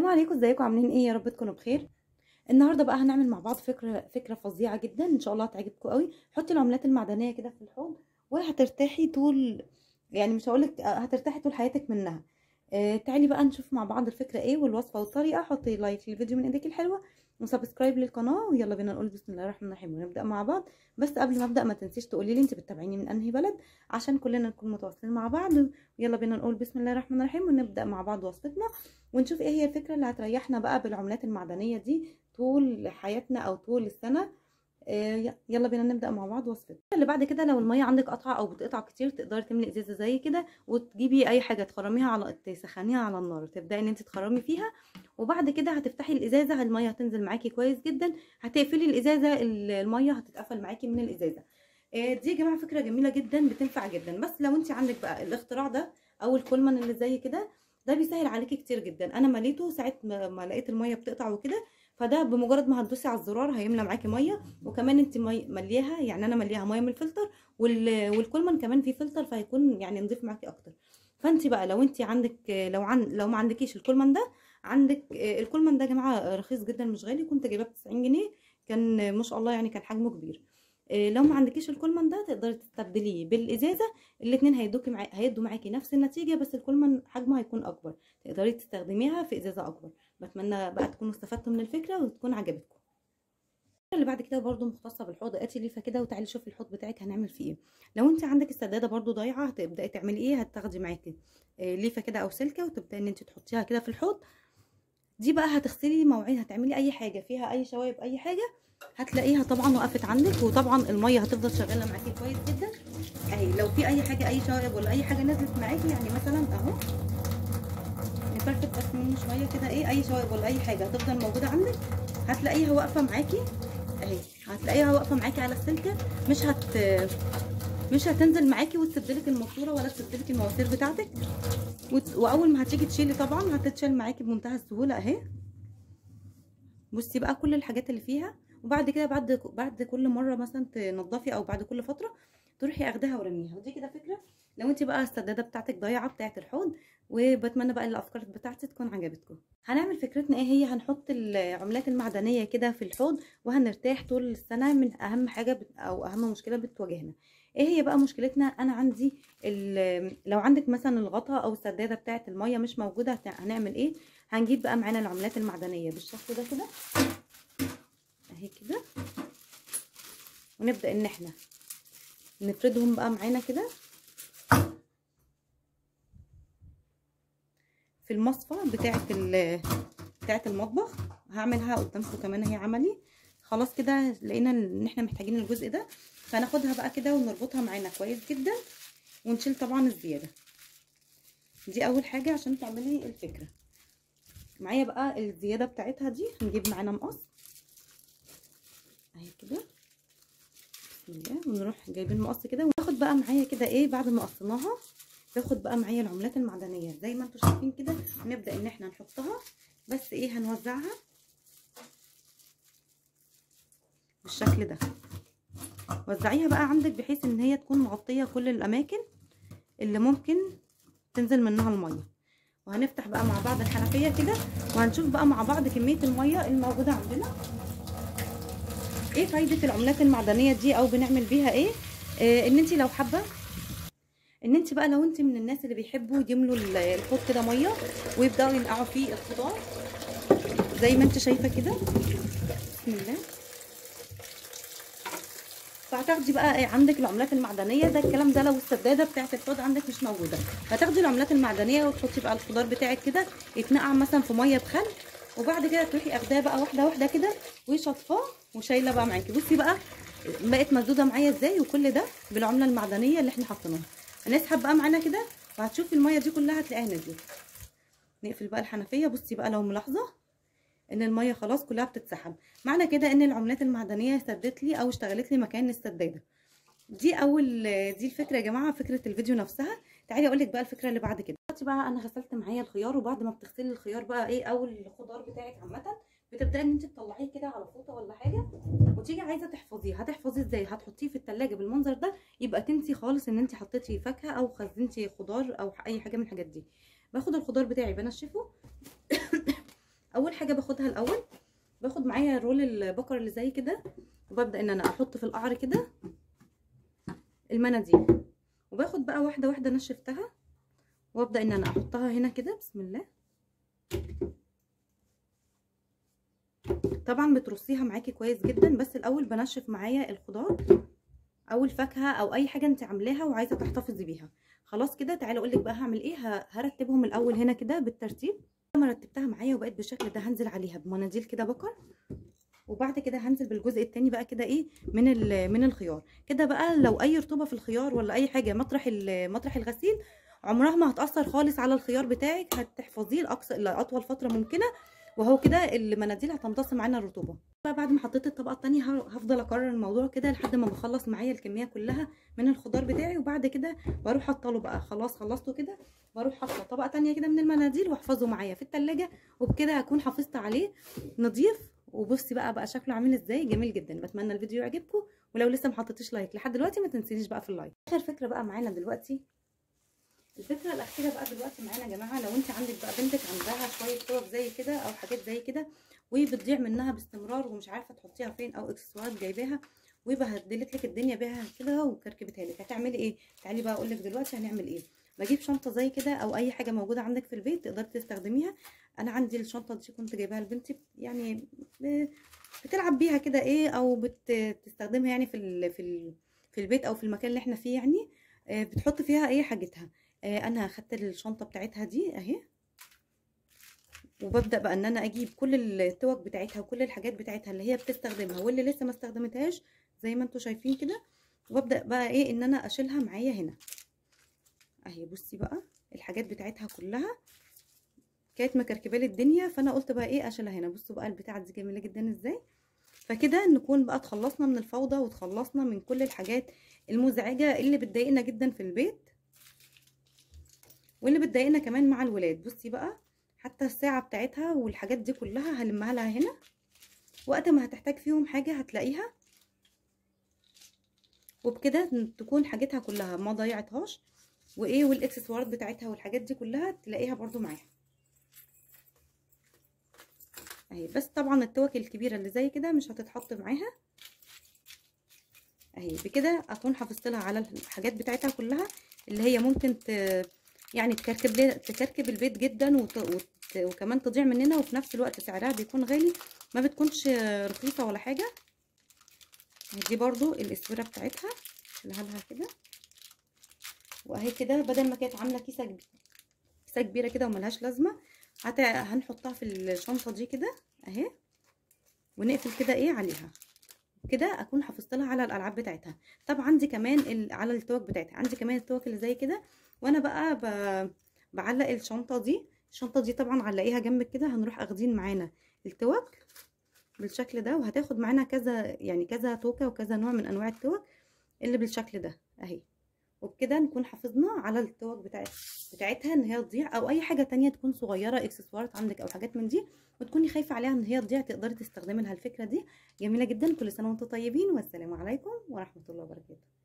عليكم ازيكم عاملين ايه يا رب تكونوا بخير النهارده بقى هنعمل مع بعض فكره فكره فظيعه جدا ان شاء الله هتعجبكم قوي حطي العملات المعدنيه كده في الحوض وهترتاحي طول يعني مش هقولك هترتاحي طول حياتك منها آه تعالي بقى نشوف مع بعض الفكره ايه والوصفه والطريقه حطي لايك للفيديو من ايديك الحلوه وسبسكرايب للقناه ويلا بينا نقول بسم الله الرحمن الرحيم ونبدا مع بعض بس قبل ما ابدا ما تنسيش تقولي لي انت بتتابعيني من انهي بلد عشان كلنا نكون متواصلين مع بعض يلا بينا نقول بسم الله الرحمن الرحيم ونبدا مع بعض وصفتنا ونشوف ايه هي الفكره اللي هتريحنا بقى بالعملات المعدنيه دي طول حياتنا او طول السنه آه يلا بينا نبدا مع بعض وصفتنا اللي بعد كده لو الميه عندك قطعه او بتقطع كتير تقدري تملي ازازه زي كده وتجيبي اي حاجه تخرميها على تسخنيها على النار تبداي ان انت تخرمي فيها وبعد كده هتفتحي الازازه الميه هتنزل معاكي كويس جدا هتقفلي الازازه الميه هتتقفل معاكي من الازازه آه دي يا جماعه فكره جميله جدا بتنفع جدا بس لو انت عندك بقى الاختراع ده او الكولمان اللي زي كده ده بيسهل عليكي كتير جدا انا مليته ساعه ما لقيت الميه بتقطع وكده فده بمجرد ما هتدوسي على الزرار هيملى معاكي ميه وكمان انت ملياها يعني انا ملياها ميه من الفلتر والكولمان كمان فيه فلتر فهيكون يعني نضيف معاكي اكتر فانت بقى لو انت عندك لو عن لو ما عندكيش الكولمان ده عندك الكولمان ده يا جماعه رخيص جدا مش غالي كنت جايباه ب 90 جنيه كان ما شاء الله يعني كان حجمه كبير لو ما عندكيش الكولمان ده تقدري تستبدليه بالازازه الاثنين هيدوكي معاكي هيدوا معاكي نفس النتيجه بس الكولمان حجمه هيكون اكبر تقدري تستخدميها في ازازه اكبر بتمنى بقى تكونوا استفدتوا من الفكره وتكون عجبتكم اللي بعد كده برضو مختصه بالحوض اتي ليفه كده وتعالي شوفي الحوض بتاعك هنعمل فيه ايه لو انت عندك السداده برضو ضايعه هتبداي تعملي ايه هتاخدي معاكي ليفه كده او سلكه وتبداي ان انت تحطيها كده في الحوض دي بقى هتغسلي مواعين هتعملي اي حاجه فيها اي شوايب اي حاجه هتلاقيها طبعا وقفت عندك وطبعا الميه هتفضل شغاله معاكي كويس جدا اهي لو في اي حاجه اي شوايب ولا اي حاجه نزلت معاكي يعني مثلا اهو نفرفت بس منه شويه كده ايه اي شوايب ولا اي حاجه هتفضل موجوده عندك هتلاقيها واقفه معاكي اهي هتلاقيها واقفه معاكي على السلكه مش هت مش هتنزل معاكي وتسدلك الماسوره ولا تسدلك المواسير بتاعتك وت... واول ما هتيجي تشيلي طبعا هتتشال معاكي بمنتهى السهوله اهي بصي بقى كل الحاجات اللي فيها وبعد كده بعد بعد كل مره مثلا تنضفي او بعد كل فتره تروحي اخدها ورميها ودي كده فكره لو انت بقى السداده بتاعتك ضايعه بتاعه الحوض وبتمنى بقى الافكار بتاعتي تكون عجبتكم هنعمل فكرتنا ايه هي هنحط العملات المعدنيه كده في الحوض وهنرتاح طول السنه من اهم حاجه بت... او اهم مشكله بتواجهنا ايه هي بقى مشكلتنا انا عندي لو عندك مثلا الغطا او السداده بتاعه الميه مش موجوده هنعمل ايه هنجيب بقى معانا العملات المعدنيه بالشكل ده كده اهي كده ونبدا ان احنا نفردهم بقى معانا كده في المصفى بتاعه بتاعه المطبخ هعملها قدامكم كمان اهي عملي خلاص كده لقينا ان احنا محتاجين الجزء ده فناخدها بقى كده ونربطها معانا كويس جدا ونشيل طبعا الزياده دي اول حاجه عشان تعملي الفكره معايا بقى الزياده بتاعتها دي هنجيب معانا مقص اهي كده بسم الله ونروح جايبين مقص كده وناخد بقى معايا كده ايه بعد ما قصيناها باخد بقى معايا العملات المعدنيه زي ما انتم شايفين كده نبدا ان احنا نحطها بس ايه هنوزعها بالشكل ده وزعيها بقى عندك بحيث ان هي تكون مغطيه كل الاماكن اللي ممكن تنزل منها الميه وهنفتح بقى مع بعض الحنفيه كده وهنشوف بقى مع بعض كميه الميه الموجوده عندنا ايه فايده العملات المعدنيه دي او بنعمل بيها ايه, إيه ان انت لو حابه ان انت بقى لو انت من الناس اللي بيحبوا يملوا الحوض كده ميه ويبداوا ينقعوا فيه الخضار زي ما انت شايفه كده بسم الله فهتاخدي بقى عندك العملات المعدنيه ده الكلام ده لو السداده بتاعه الحوض عندك مش موجوده هتاخدي العملات المعدنيه وتحطي بقى الخضار بتاعك كده يتنقع مثلا في ميه بخل وبعد كده تروحي اخداه بقى واحده واحده كده وشطفاه وشايله بقى معاكي بصي بقى بقت مسدوده معايا ازاي وكل ده بالعمله المعدنيه اللي احنا حاطينها هنسحب بقى معانا كده وهتشوفي الميه دي كلها هتلاقيها نزلت نقفل بقى الحنفيه بصي بقى لو ملاحظه ان الميه خلاص كلها بتتسحب معنى كده ان العملات المعدنيه سدت لي او اشتغلت لي مكان السداده دي اول دي الفكره يا جماعه فكره الفيديو نفسها تعالي اقول لك بقى الفكره اللي بعد كده دلوقتي بقى انا غسلت معايا الخيار وبعد ما بتغسلي الخيار بقى ايه او الخضار بتاعك عامه بتبداي ان انت تطلعيه كده على فوطه ولا حاجه وتيجي عايزه تحفظيه هتحفظيه ازاي هتحطيه في التلاجة بالمنظر ده يبقى تنسي خالص ان انت حطيتي فاكهه او خزنتي خضار او اي حاجه من الحاجات دي باخد الخضار بتاعي بنشفه حاجه باخدها الاول باخد معايا رول البكر اللي زي كده وببدا ان انا احط في القعر كده المناديل وباخد بقى واحده واحده انا شفتها وابدا ان انا احطها هنا كده بسم الله طبعا بترصيها معاكي كويس جدا بس الاول بنشف معايا الخضار او الفاكهه او اي حاجه انت عاملاها وعايزه تحتفظي بيها خلاص كده تعالى اقول لك بقى هعمل ايه هرتبهم الاول هنا كده بالترتيب لما رتبتها معايا وبقت بالشكل ده هنزل عليها بمناديل كده بكر وبعد كده هنزل بالجزء التاني بقى كده ايه من من الخيار كده بقى لو اي رطوبه في الخيار ولا اي حاجه مطرح مطرح الغسيل عمرها ما هتاثر خالص على الخيار بتاعك هتحفظيه لاقصى لاطول فتره ممكنه وهو كده المناديل هتمتص معانا الرطوبه بقى بعد ما حطيت الطبقه التانية هفضل اكرر الموضوع كده لحد ما بخلص معايا الكميه كلها من الخضار بتاعي وبعد كده بروح حاطه له بقى خلاص خلصته كده بروح حاطه طبقه تانية كده من المناديل واحفظه معايا في التلاجة وبكده هكون حافظت عليه نضيف وبصي بقى بقى شكله عامل ازاي جميل جدا بتمنى الفيديو يعجبكم ولو لسه ما حطيتيش لايك لحد دلوقتي ما تنسينيش بقى في اللايك اخر فكره بقى معانا دلوقتي الفكره الاخيره بقى دلوقتي معانا يا جماعه لو انت عندك بقى بنتك عندها شويه طرق زي كده او حاجات زي كده وبتضيع منها باستمرار ومش عارفه تحطيها فين او اكسسوارات جايباها وبهدلت لك الدنيا بيها كده وكركبتها لك هتعملي ايه تعالي بقى اقول لك دلوقتي هنعمل ايه بجيب شنطه زي كده او اي حاجه موجوده عندك في البيت تقدري تستخدميها انا عندي الشنطه دي كنت جايباها لبنتي يعني بتلعب بيها كده ايه او بتستخدمها يعني في ال في ال في البيت او في المكان اللي احنا فيه يعني بتحط فيها اي حاجتها انا اخدت الشنطه بتاعتها دي اهي وببدا بقى ان انا اجيب كل التوك بتاعتها وكل الحاجات بتاعتها اللي هي بتستخدمها واللي لسه ما استخدمتهاش زي ما انتم شايفين كده وابدا بقى ايه ان انا اشيلها معايا هنا اهي بصي بقى الحاجات بتاعتها كلها كانت مكركبه لي الدنيا فانا قلت بقى ايه اشيلها هنا بصوا بقى البتاعه دي جميله جدا ازاي فكده نكون بقى اتخلصنا من الفوضى وتخلصنا من كل الحاجات المزعجه اللي بتضايقنا جدا في البيت واللي بتضايقنا كمان مع الولاد بصي بقى حتى الساعه بتاعتها والحاجات دي كلها هلمها لها هنا وقت ما هتحتاج فيهم حاجه هتلاقيها وبكده تكون حاجتها كلها ما ضيعتهاش وايه والاكسسوارات بتاعتها والحاجات دي كلها تلاقيها برضو معاها اهي بس طبعا التوك الكبيره اللي زي كده مش هتتحط معاها اهي بكده اكون حافظت لها على الحاجات بتاعتها كلها اللي هي ممكن ت... يعني تكركب تكركب البيت جدا وت... وت... وكمان تضيع مننا وفي نفس الوقت سعرها بيكون غالي ما بتكونش رخيصه ولا حاجه دي برضو الاسوره بتاعتها شيلها لها كده واهي كده بدل ما كانت عامله كيسه كبيره كيسه كبيره كده وملهاش لازمه هت... هنحطها في الشنطه دي كده اهي ونقفل كده ايه عليها كده اكون حافظت لها على الالعاب بتاعتها طب عندي كمان ال... على التوك بتاعتها عندي كمان التوك اللي زي كده وانا بقى ب... بعلق الشنطه دي الشنطه دي طبعا علقيها جنبك كده هنروح اخدين معانا التوك بالشكل ده وهتاخد معانا كذا يعني كذا توكه وكذا نوع من انواع التوك اللي بالشكل ده اهي وبكده نكون حافظنا على التوك بتاعت بتاعتها ان هي تضيع او اي حاجه تانية تكون صغيره اكسسوارات عندك او حاجات من دي وتكوني خايفه عليها ان هي تضيع تقدري تستخدمي لها الفكره دي جميله جدا كل سنه وانتم طيبين والسلام عليكم ورحمه الله وبركاته